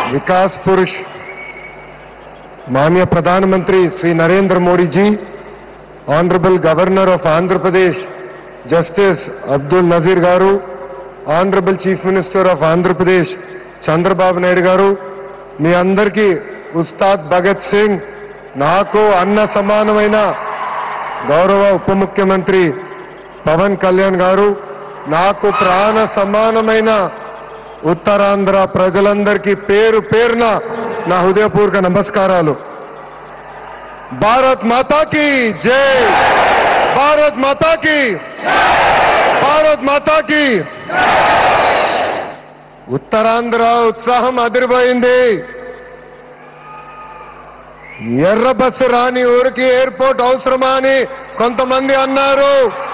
विकास पुरुष माननीय प्रधानमंत्री Shri Narendra Modi ji honourable governor of Andhra Pradesh justice Abdul Nazeer गारू honourable chief minister of Andhra Pradesh Chandrababu Naidu గారు మీ అందరికీ ఉస్తాద్ భగత్ సింగ్ నాకు అన్న సమానమైన గౌరవ ఉప ముఖ్యమంత్రి పవన్ కళ్యాణ్ గారు నాకు ప్రాణ సమానమైన ఉత్తరాంధ్ర ప్రజలందరికీ పేరు పేరున నా హృదయపూర్వక నమస్కారాలు భారత్ మాతాకి జై భారత్ మాతాకి భారత్ మాతాకి ఉత్తరాంధ్ర ఉత్సాహం అదిరిపోయింది ఎర్ర బస్సు రాని ఊరికి ఎయిర్పోర్ట్ అవసరమా అని కొంతమంది అన్నారు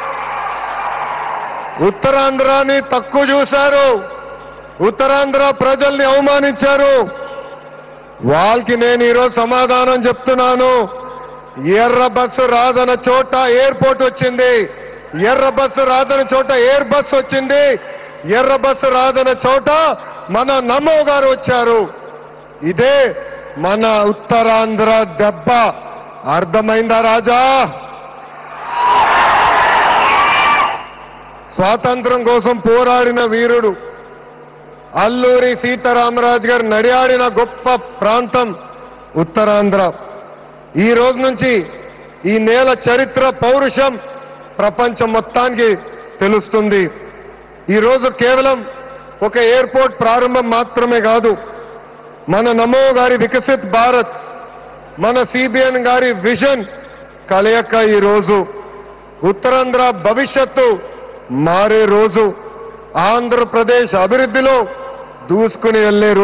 ఉత్తరాంధ్రాని తక్కువ చూశారు ఉత్తరాంధ్ర ప్రజల్ని అవమానించారు వాళ్ళకి నేను ఈరోజు సమాధానం చెప్తున్నాను ఎర్ర బస్సు రాదన్న చోట ఎయిర్పోర్ట్ వచ్చింది ఎర్ర బస్సు రాదన్న చోట ఎయిర్ బస్ వచ్చింది ఎర్ర బస్సు రాదన్న చోట మన నమో గారు వచ్చారు ఇదే మన ఉత్తరాంధ్ర దెబ్బ అర్థమైందా రాజా స్వాతంత్రం కోసం పోరాడిన వీరుడు అల్లూరి సీతారామరాజు గారు నడియాడిన గొప్ప ప్రాంతం ఉత్తరాంధ్ర ఈ రోజు నుంచి ఈ నేల చరిత్ర పౌరుషం ప్రపంచం మొత్తానికి తెలుస్తుంది ఈ రోజు కేవలం ఒక ఎయిర్పోర్ట్ ప్రారంభం మాత్రమే కాదు మన నమో గారి వికసిత్ భారత్ మన సిబిఎన్ గారి విజన్ కలయక ఈ రోజు ఉత్తరాంధ్ర భవిష్యత్తు మారే రోజు ఆంధ్రప్రదేశ్ అభివృద్ధిలో దూసుకుని వెళ్లే రోజు